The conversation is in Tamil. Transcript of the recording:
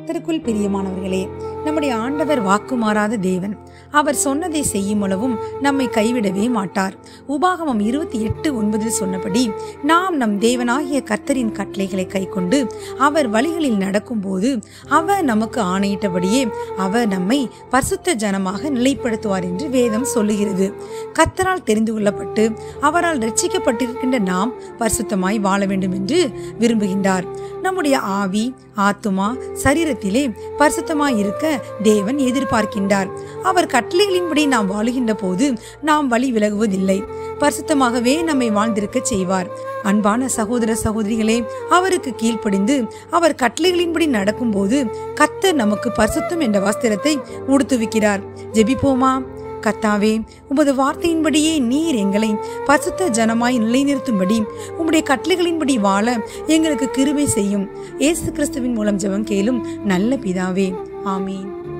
கர்த்தருக்குள் பிரியமானவர்களே நம்முடைய ஆண்டவர் வாக்கு மாறாத தேவன் அவர் சொன்னதை செய்யும் அளவும் நம்மை கைவிடவே மாட்டார் உபாகமம் இருபத்தி எட்டு ஒன்பதில் சொன்னபடி நாம் நம் தேவனாகிய கர்த்தரின் கட்டளைகளை கைக்கொண்டு அவர் வழிகளில் நடக்கும்போது அவர் நமக்கு ஆணையிட்டபடியே அவர் நம்மை பரிசுத்த ஜனமாக நிலைப்படுத்துவார் என்று வேதம் சொல்லுகிறது கர்த்தரால் தெரிந்து கொள்ளப்பட்டு அவரால் ரட்சிக்கப்பட்டிருக்கின்ற நாம் பரிசுத்தமாய் வாழ வேண்டும் என்று விரும்புகின்றார் நம்முடைய ஆவி ஆத்துமா சரீரத்திலே பரிசுத்தமாய் இருக்க தேவன் எதிர்பார்க்கின்றார் அவர் கட்டளைகளின்படி நாம் வாழுகின்ற போது நாம் வழி விலகுவதில்லை பரிசுத்தமாகவே நம்மை வாழ்ந்திருக்க செய்வார் அன்பான சகோதர சகோதரிகளே அவருக்கு கீழ்ப்படிந்து அவர் கட்டளைகளின்படி நடக்கும்போது கர்த்தர் நமக்கு பரிசுத்தம் என்ற வஸ்திரத்தை உடுத்துவிக்கிறார் ஜெபிப்போமா கத்தாவே உமது வார்த்தையின்படியே நீர் எங்களை பரிசுத்த ஜனமாய் நிலைநிறுத்தும்படி உம்முடைய கட்டளைகளின்படி வாழ எங்களுக்கு கிருபை செய்யும் இயேசு கிறிஸ்துவின் மூலம் ஜெபம் கேளும் நல்ல பிதாவே ஆமீன்